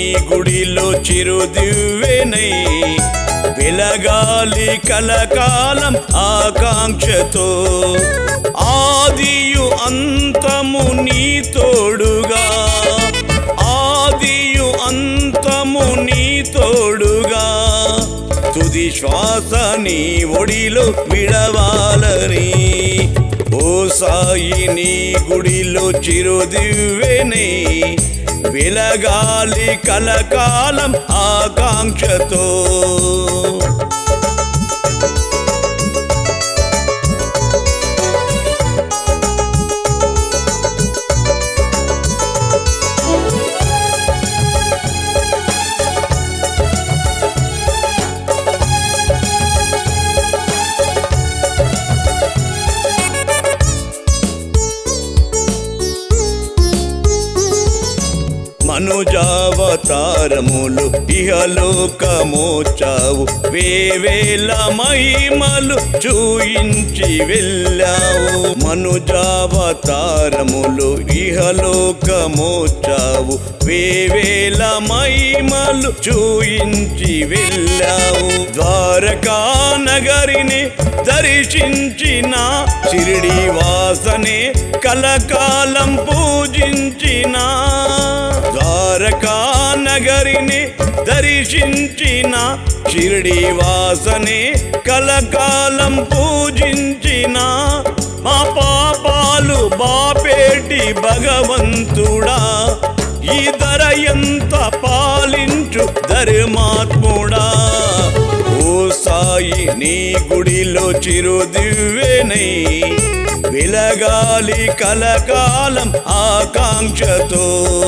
గుడిలో చిరుదివ్వెనై వెలగాలి కలకాలం ఆకాంక్షతో ఆదియు అంతము నీ తోడుగా ఆదియు అంతము నీ తోడుగా తుది శ్వాస నీ ఒడిలో విడవాలని ఓ సాయి నీ గుడిలో చిరుదివ్వెనై వెలగాలి కలకాలం ఆకాంక్షతో మనుజావతారములు ఇహలోకమోచావు వేవేల మహిమలు చూయించి వెళ్ళావు మనుజావతారములు ఇహలోకమోచావు వేవేల మహిమలు చూయించి వెళ్ళావు ద్వారకా నగరిని దర్శించిన షిరిడి వాసనే కలకాలం పూజించిన ద్వారకా నగరిని దర్శించిన షిరిడి వాసనే కలకాలం పూజించిన మా పాపాలు బాపేటి భగవంతుడా ఈ ధర ఎంత పాలించు ధర్మాత్ముడా ఓ సాయి నీ గుడిలో చిరుదివ్వెనై వెలగాలి కలకాలం ఆకాంక్షతో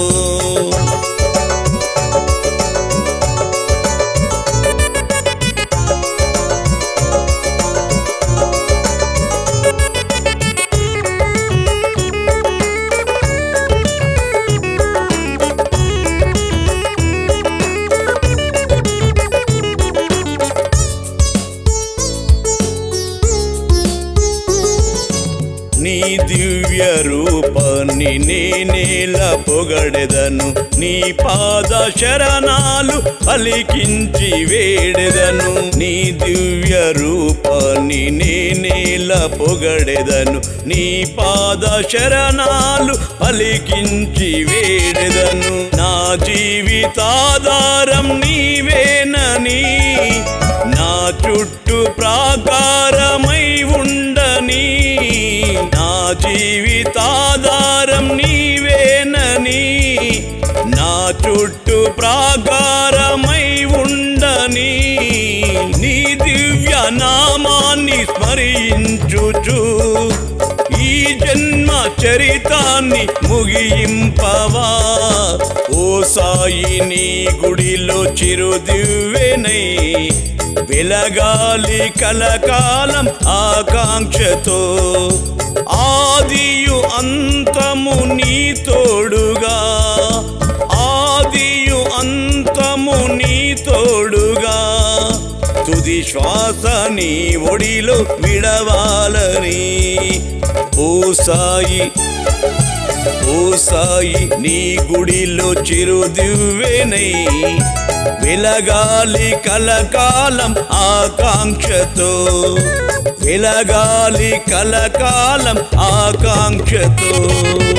నీ దివ్య రూపాన్ని నేనేల పొగడెదను నీ పాద శరణాలు పలికించి వేడెదను నీ దివ్య రూపాన్ని నేనేల పొగడెదను నీ పాద శరణాలు పలికించి వేడెదను నా జీవితాధారం నీవేనని నా చుట్టూ ప్రాకారమై ఉండని నా జీవితాధారం నీవేనని నా చుట్టూ ప్రాకారమై ఉండని నీ దివ్య నామాన్ని స్మరించుచు ఈ జన్మ చరితాన్ని ముగింపవా ఓ సాయి నీ గుడిలో చిరుదివ్వెనై వెలగాలి కలకాలం ఆకాంక్షతో ఆదియు అంతము నీ తోడుగా ఆదియు అంతము నీ తోడుగా తుది శ్వాస నీ ఒడిలో విడవాలని ఓ సాయి ఓ సాయి నీ గుడిలో చిరుదివ్వెనై వెలగాలి కలకాలం ఆకాంక్షతో వెలగాలి కలకాలం ఆకాంక్షతో